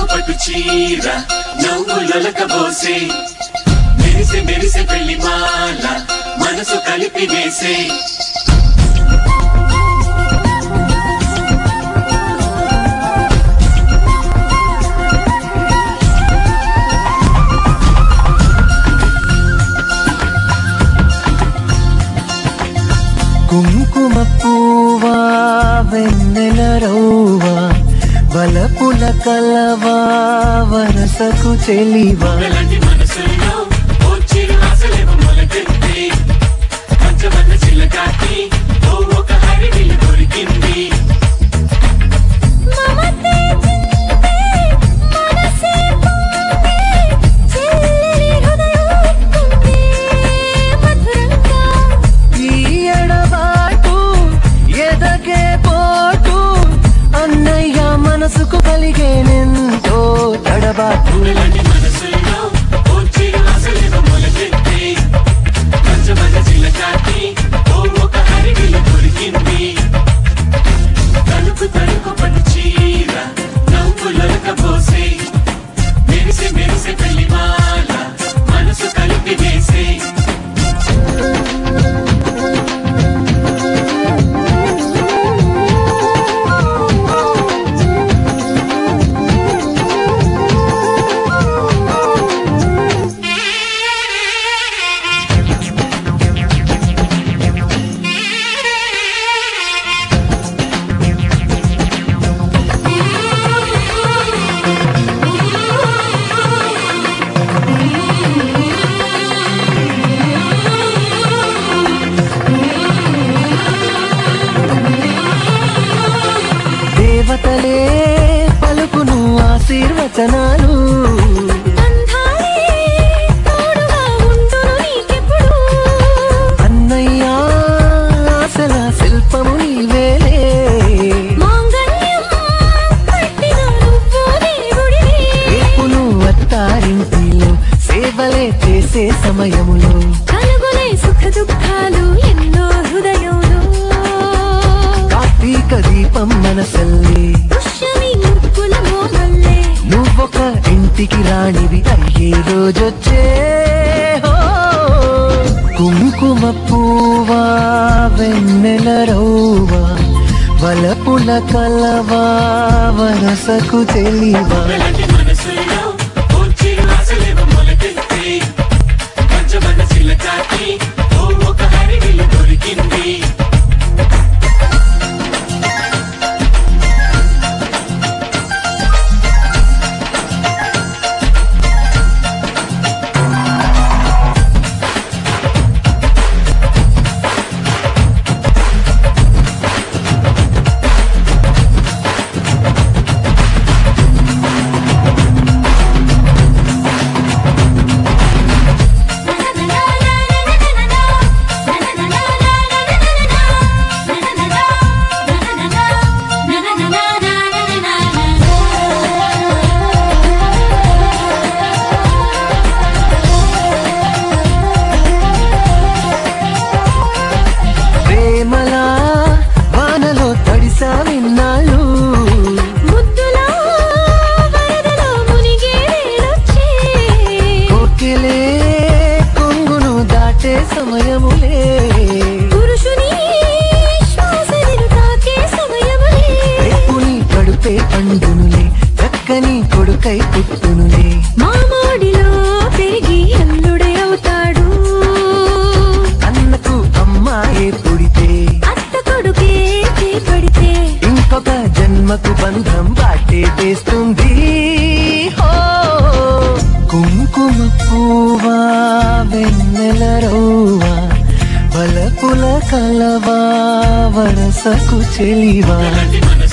పట్టు చీర నవ్వులొలక బోసే మెరిసే మెరిసే పెళ్లి మాల మనసు కలిపి వేసే కుంకుమ పూవా వెన్నెల రౌవా బలపుల కలవా వరసకు చెలివా ఎలాంటి మనసుల్లో ఓ చిరు ఆశలేమో మొలకెత్తే పంచవర్ణ చిలకాకి ఓ ఒక హరివిల్లు దొరికింది మమతే చిందే మనసే పొంగే చెల్లి హృదయం పొంగే మధురంగా ఈ ఎడబాటు ఎదగే పోటు అన్నయ్య మనసుకు కలిగేనెంతో తడబాటు ఎలాంటి మనసుల్లో ఓ చిరు ఆశలేమో మొలకెత్తే పంచవర్ణ చిలకాకి ఓ ఒక హరివిల్లు దొరికింది తలుపు తలుపు పట్టు చీర నవ్వులొలక పోసే మెరిసే మెరిసే పెళ్లి మాల మనసు కలిపి వేసే దేవతలే పలుకును ఆశీర్వచనాలు బంధాలే తోడుగా ఉండును నీకెప్పుడు అన్నయ్య ఆశల శిల్పము నీవేలే మాంగళ్యం కట్టిన నువ్వు దేవుడివే రేపును అత్తారింటిలో సేవలే చేసే సమయములో కలుగులే సుఖ దుఃఖాలు ఎన్నో హృదయంలో కార్తీక దీపం మనసల్లే పుష్యమి ముక్కుల మోమల్లే నువ్వొక ఇంటికి రాణివి అయ్యే రోజొచ్చే హో. కుంకుమ పూవా వెన్నెల రౌవా వలపుల కలవా వరసకు తెలివా ఎలాంటి మనసుల్లో ఓ చిరు ఆశలేమో మొలకెత్తే పంచవర్ణ చిలకాకి ఓ ఒక హరివిల్లు దొరికింది ప్రేమలా వానలో తడిసా విన్నాళ్ళు ముద్దులా వరదలో మునిగే వేళొచ్చే కోకిలే కొంగును దాటే సమయములే పురుషుని శ్వాసను తాకే సమయములే రేపుని కడుపే పండునులే చక్కని కొడుకై పుట్టునులే మామోడిలో పెరిగి అల్లుడే అవుతాడు అన్నకు అమ్మాయే పుడితే అత్త కొడుకే చేపడితే ఇంకొక జన్మకు బంధం బాటే చేస్తుంది హో కుంకుమ పూవా వెన్నెల రౌవా బలపుల కలవా వరసకు చెలివా ఎలాంటి మనసు